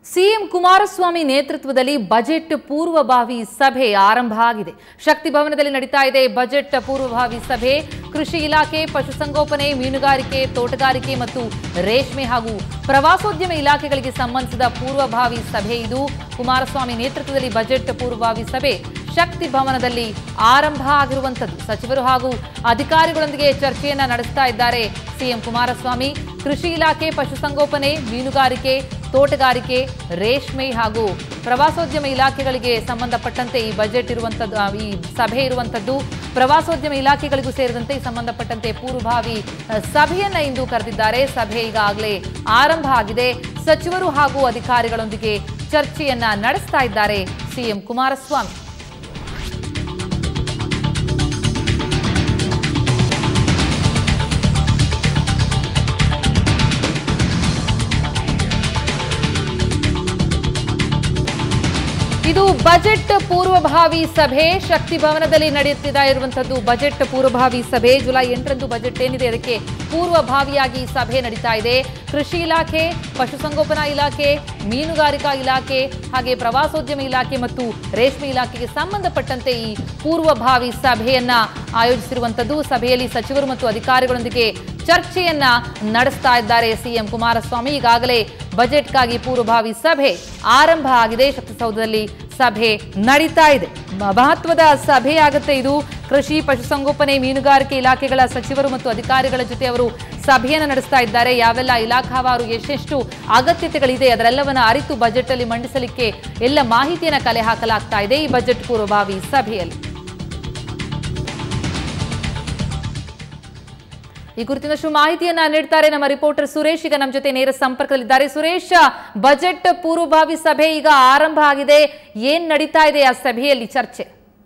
CM Kumaraswamy ನೇತೃತ್ವದಲ್ಲಿ budget ಪೂರ್ವಭಾವಿ ಸಭೆ ಆರಂಭ ಆಗಿದೆ ಶಕ್ತಿ ಭವನದಲ್ಲಿ ನಡೀತಾ ಇದೆ ಬಜೆಟ್ ಪೂರ್ವಭಾವಿ ಸಭೆ ಕೃಷಿ ಇಲಾಖೆ ಪಶುಸಂಗೋಪನೆ ಮೀನುಗಾರಿಕೆ ತೋಟಗಾರಿಕೆ ಮತ್ತು ರೇಷ್ಮೆ ಹಾಗೂ ಪ್ರವಾಸೋದ್ಯಮ ಇಲಾಖೆಗಳಿಗೆ ಸಂಬಂಧಿಸಿದ ಪೂರ್ವಭಾವಿ ಸಭೆ ಇದು ಕುಮಾರಸ್ವಾಮಿ ನೇತೃತ್ವದಲ್ಲಿ ಬಜೆಟ್ ಪೂರ್ವಭಾವಿ ಸಭೆ ಶಕ್ತಿ ಭವನದಲ್ಲಿ ಆರಂಭ ಆಗಿರುವಂಥದ್ದು ಸಚಿವರು ಹಾಗೂ ಅಧಿಕಾರಿಗಳೊಂದಿಗೆ ಚರ್ಚೆಯನ್ನ ನಡೆಸ್ತಾ ಇದ್ದಾರೆ ಸಿಎಂ ಕುಮಾರಸ್ವಾಮಿ ಕೃಷಿ ಇಲಾಖೆ ಪಶುಸಂಗೋಪನೆ ಮೀನುಗಾರಿಕೆ ತೋಟಗಾರಿಕೆ ರೇಷ್ಮೆ ಹಾಗೂ ಪ್ರವಾಸೋದ್ಯಮ ಇಲಾಖೆಗಳಿಗೆ ಸಂಬಂಧಪಟ್ಟಂತೆ ಈ ಬಜೆಟ್ ಇರುವಂಥದ್ದು ಆ, ಈ ಸಭೆ ಇರುವಂಥದ್ದು ಪ್ರವಾಸೋದ್ಯಮ ಇಲಾಖೆಗಳಿಗೂ ಸೇರಿದಂತೆ ಈ ಸಂಬಂಧಪಟ್ಟಂತೆ ಪೂರ್ವಭಾವಿ ಆ, ಸಭೆಯನ್ನ ಇಂದು ಕರೆದಿದ್ದಾರೆ ಸಭೆ ಈಗಾಗಲೇ ಆರಂಭ ಆಗಿದೆ ಸಚಿವರು ಹಾಗೂ ಅಧಿಕಾರಿಗಳೊಂದಿಗೆ ಚರ್ಚೆಯನ್ನ ನಡೆಸ್ತಾ ಇದ್ದಾರೆ ಸಿಎಂ ಕುಮಾರಸ್ವಾಮಿ ಇದು ಬಜೆಟ್ ಪೂರ್ವಭಾವಿ ಸಭೆ ಶಕ್ತಿ ಭವನದಲ್ಲಿ ನಡೆಯುತ್ತಿದ ಇರುವಂತದ್ದು ಬಜೆಟ್ ಪೂರ್ವಭಾವಿ ಸಭೆ ಜುಲೈ ಎಂಟರಂದು ಬಜೆಟ್ ಏನಿದೆ ಅದಕ್ಕೆ ಪೂರ್ವಭಾವಿಯಾಗಿ ಸಭೆ ನಡೀತಾ ಇದೆ ಕೃಷಿ ಇಲಾಖೆ ಪಶುಸಂಗೋಪನಾ ಇಲಾಖೆ ಮೀನುಗಾರಿಕಾ ಇಲಾಖೆ ಹಾಗೆ ಪ್ರವಾಸೋದ್ಯಮ ಇಲಾಖೆ ಮತ್ತು ರೇಷ್ಮೆ ಇಲಾಖೆಗೆ ಸಂಬಂಧಪಟ್ಟಂತೆ ಈ ಪೂರ್ವಭಾವಿ ಸಭೆಯನ್ನ ಆಯೋಜಿಸಿರುವಂತದ್ದು ಸಭೆಯಲ್ಲಿ ಸಚಿವರು ಮತ್ತು ಅಧಿಕಾರಿಗಳೊಂದಿಗೆ ಚರ್ಚೆಯನ್ನ ನಡೆಸ್ತಾ ಇದ್ದಾರೆ ಸಿಎಂ ಕುಮಾರಸ್ವಾಮಿ ಈಗಾಗಲೇ ಬಜೆಟ್ಗಾಗಿ ಪೂರ್ವಭಾವಿ ಸಭೆ ಆರಂಭ ಆಗಿದೆ ಶಕ್ತಿಸೌಧದಲ್ಲಿ ಸಭೆ ನಡೀತಾ ಇದೆ ಮ- ಮಹತ್ವದ ಸಭೆ ಆಗುತ್ತೆ ಇದು ಕೃಷಿ ಪಶುಸಂಗೋಪನೆ ಮೀನುಗಾರಿಕೆ ಇಲಾಖೆಗಳ ಸಚಿವರು ಮತ್ತು ಅಧಿಕಾರಿಗಳ ಜೊತೆ ಅವರು ಸಭೆಯನ್ನು ನಡೆಸ್ತಾ ಇದ್ದಾರೆ ಯಾವೆಲ್ಲ ಇಲಾಖಾವಾರು ಎಷ್ಟೆಷ್ಟು ಅಗತ್ಯತೆಗಳಿದೆ ಅದರೆಲ್ಲವನ್ನ ಅರಿತು ಬಜೆಟ್ ಅಲ್ಲಿ ಮಂಡಿಸಲಿಕ್ಕೆ ಎಲ್ಲ ಮಾಹಿತಿಯನ್ನ ಕಲೆ ಹಾಕಲಾಗ್ತಾ ಇದೆ ಈ ಬಜೆಟ್ ಪೂರ್ವಭಾವಿ ಸಭೆಯಲ್ಲಿ ಈ ಕುರಿತಿನಷ್ಟು ಮಾಹಿತಿಯನ್ನ ನೀಡ್ತಾರೆ ನಮ್ಮ ರಿಪೋರ್ಟರ್ ಸುರೇಶ್ ಈಗ ನಮ್ಮ ಜೊತೆ ನೇರ ಸಂಪರ್ಕದಲ್ಲಿದ್ದಾರೆ ಸುರೇಶ್ ಬಜೆಟ್ ಪೂರ್ವಭಾವಿ ಸಭೆ ಈಗ ಆರಂಭ ಆಗಿದೆ ಏನ್ ನಡೀತಾ ಇದೆ ಆ ಸಭೆಯಲ್ಲಿ ಚರ್ಚೆ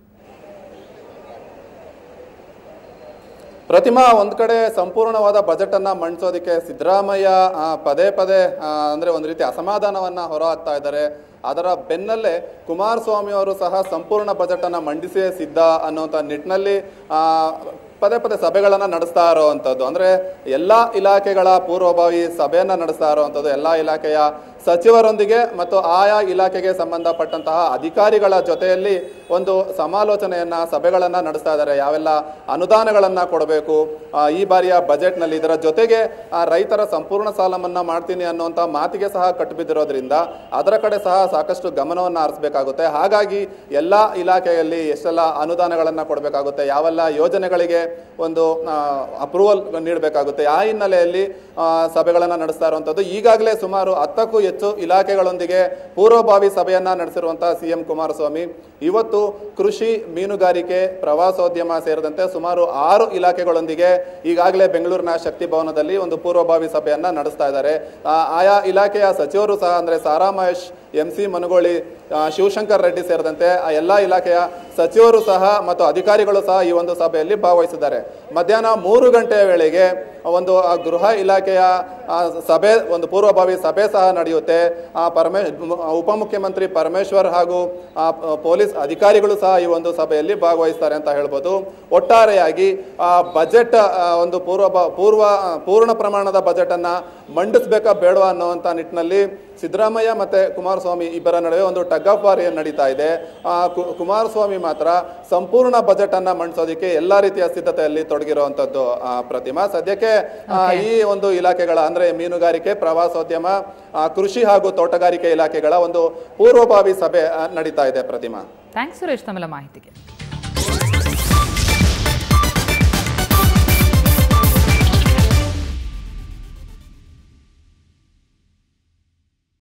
ಪ್ರತಿಮಾ ಒಂದ್ ಕಡೆ ಸಂಪೂರ್ಣವಾದ ಬಜೆಟ್ ಅನ್ನ ಮಂಡಿಸೋದಕ್ಕೆ ಸಿದ್ದರಾಮಯ್ಯ ಆ, ಪದೇ ಪದೇ ಆ, ಅಂದ್ರೆ ಒಂದು ರೀತಿ ಅಸಮಾಧಾನವನ್ನ ಹೊರಹಾಕ್ತಾ ಇದ್ದಾರೆ ಅದರ ಬೆನ್ನಲ್ಲೇ ಕುಮಾರಸ್ವಾಮಿ ಅವರು ಸಹ ಸಂಪೂರ್ಣ ಬಜೆಟ್ ಅನ್ನ ಮಂಡಿಸೇ ಸಿದ್ಧ ಅನ್ನುವಂಥ ನಿಟ್ಟಿನಲ್ಲಿ ಆ, ಪದೇ ಪದೇ ಸಭೆಗಳನ್ನ ನಡೆಸ್ತಾ ಇರುವಂಥದ್ದು ಅಂದ್ರೆ ಎಲ್ಲಾ ಇಲಾಖೆಗಳ ಪೂರ್ವಭಾವಿ ಸಭೆಯನ್ನ ನಡೆಸ್ತಾ ಇರುವಂಥದ್ದು ಎಲ್ಲಾ ಇಲಾಖೆಯ ಸಚಿವರೊಂದಿಗೆ ಮತ್ತು ಆಯಾ ಇಲಾಖೆಗೆ ಸಂಬಂಧಪಟ್ಟಂತಹ ಅಧಿಕಾರಿಗಳ ಜೊತೆಯಲ್ಲಿ ಒಂದು ಸಮಾಲೋಚನೆಯನ್ನ ಸಭೆಗಳನ್ನ ನಡೆಸ್ತಾ ಇದ್ದಾರೆ ಯಾವೆಲ್ಲ ಅನುದಾನಗಳನ್ನ ಕೊಡಬೇಕು ಆ, ಈ ಬಾರಿಯ ಬಜೆಟ್ನಲ್ಲಿ ಇದರ ಜೊತೆಗೆ ಆ, ರೈತರ ಸಂಪೂರ್ಣ ಸಾಲ ಮನ್ನಾ ಮಾಡ್ತೀನಿ ಅನ್ನುವಂಥ ಮಾತಿಗೆ ಸಹ ಕಟ್ಟಿಬಿದ್ದಿರೋದ್ರಿಂದ ಅದರ ಕಡೆ ಸಹ ಸಾಕಷ್ಟು ಗಮನವನ್ನು ಹರಿಸಬೇಕಾಗುತ್ತೆ ಹಾಗಾಗಿ ಎಲ್ಲ ಇಲಾಖೆಯಲ್ಲಿ ಎಷ್ಟೆಲ್ಲ ಅನುದಾನಗಳನ್ನ ಕೊಡಬೇಕಾಗುತ್ತೆ ಯಾವೆಲ್ಲ ಯೋಜನೆಗಳಿಗೆ ಒಂದು ಅಪ್ರೂವಲ್ ನೀಡಬೇಕಾಗುತ್ತೆ ಆ ಹಿನ್ನೆಲೆಯಲ್ಲಿ ಆ, ಸಭೆಗಳನ್ನ ನಡೆಸ್ತಾ ಇರುವಂತದ್ದು ಈಗಾಗಲೇ ಸುಮಾರು ಹತ್ತಕ್ಕೂ ಹೆಚ್ಚು ಇಲಾಖೆಗಳೊಂದಿಗೆ ಪೂರ್ವಭಾವಿ ಸಭೆಯನ್ನ ನಡೆಸಿರುವಂತಹ ಸಿಎಂ ಕುಮಾರಸ್ವಾಮಿ ಇವತ್ತು ಕೃಷಿ ಮೀನುಗಾರಿಕೆ ಪ್ರವಾಸೋದ್ಯಮ ಸೇರಿದಂತೆ ಸುಮಾರು ಆರು ಇಲಾಖೆಗಳೊಂದಿಗೆ ಈಗಾಗಲೇ ಬೆಂಗಳೂರಿನ ಶಕ್ತಿ ಭವನದಲ್ಲಿ ಒಂದು ಪೂರ್ವಭಾವಿ ಸಭೆಯನ್ನ ನಡೆಸ್ತಾ ಇದ್ದಾರೆ ಆ, ಆಯಾ ಇಲಾಖೆಯ ಸಚಿವರು ಸಹ ಅಂದ್ರೆ ಸಾರಾ ಮಹೇಶ್ ಎಂ ಸಿ ಮನುಗೋಳಿ ಆ, ಶಿವಶಂಕರ್ ರೆಡ್ಡಿ ಸೇರಿದಂತೆ ಆ ಎಲ್ಲಾ ಇಲಾಖೆಯ ಸಚಿವರು ಸಹ ಮತ್ತು ಅಧಿಕಾರಿಗಳು ಸಹ ಈ ಒಂದು ಸಭೆಯಲ್ಲಿ ಭಾಗವಹಿಸಿದ್ದಾರೆ ಮಧ್ಯಾಹ್ನ ಮೂರು ಗಂಟೆಯ ವೇಳೆಗೆ ಒಂದು ಆ ಗೃಹ ಇಲಾಖೆಯ ಆ, ಸಭೆ ಒಂದು ಪೂರ್ವಭಾವಿ ಸಭೆ ಸಹ ನಡೆಯುತ್ತೆ ಆ ಪರಮೇ ಉಪಮುಖ್ಯಮಂತ್ರಿ ಪರಮೇಶ್ವರ್ ಹಾಗೂ ಆ, ಪೊಲೀಸ್ ಅಧಿಕಾರಿಗಳು ಸಹ ಈ ಒಂದು ಸಭೆಯಲ್ಲಿ ಭಾಗವಹಿಸ್ತಾರೆ ಅಂತ ಹೇಳ್ಬೋದು ಒಟ್ಟಾರೆಯಾಗಿ ಆ ಬಜೆಟ್ ಆ, ಒಂದು ಪೂರ್ವ ಪೂರ್ವ ಪೂರ್ಣ ಪ್ರಮಾಣದ ಬಜೆಟ್ ಅನ್ನ ಮಂಡಿಸ್ಬೇಕಾ ಬೇಡವಾ ಅನ್ನುವಂಥ ನಿಟ್ಟಿನಲ್ಲಿ ಸಿದ್ದರಾಮಯ್ಯ ಮತ್ತೆ ಕುಮಾರಸ್ವಾಮಿ ಇಬ್ಬರ ನಡುವೆ ಒಂದು ಟಗ್ ಆಫ್ ವಾರ್ ಏನ್ ನಡೀತಾ ಇದೆ ಆ, ಕು- ಕುಮಾರಸ್ವಾಮಿ ಮಾತ್ರ ಸಂಪೂರ್ಣ ಬಜೆಟ್ ಅನ್ನ ಮಂಡಿಸೋದಕ್ಕೆ ಎಲ್ಲಾ ರೀತಿಯ ಸಿದ್ಧತೆಯಲ್ಲಿ ತೊಡಗಿರುವಂತದ್ದು ಆ, ಪ್ರತಿಮಾ ಸದ್ಯಕ್ಕೆ ಆ, ಈ ಒಂದು ಇಲಾಖೆಗಳ ಅಂದ್ರೆ ಮೀನುಗಾರಿಕೆ ಪ್ರವಾಸೋದ್ಯಮ ಆ, ಕೃಷಿ ಹಾಗೂ ತೋಟಗಾರಿಕೆ ಇಲಾಖೆಗಳ ಒಂದು ಪೂರ್ವಭಾವಿ ಸಭೆ ಆ, ನಡೀತಾ ಇದೆ ಪ್ರತಿಮಾ ಥ್ಯಾಂಕ್ಸ್ ಸುರೇಶ್ ತಮ್ಮೆಲ್ಲ ಮಾಹಿತಿಗೆ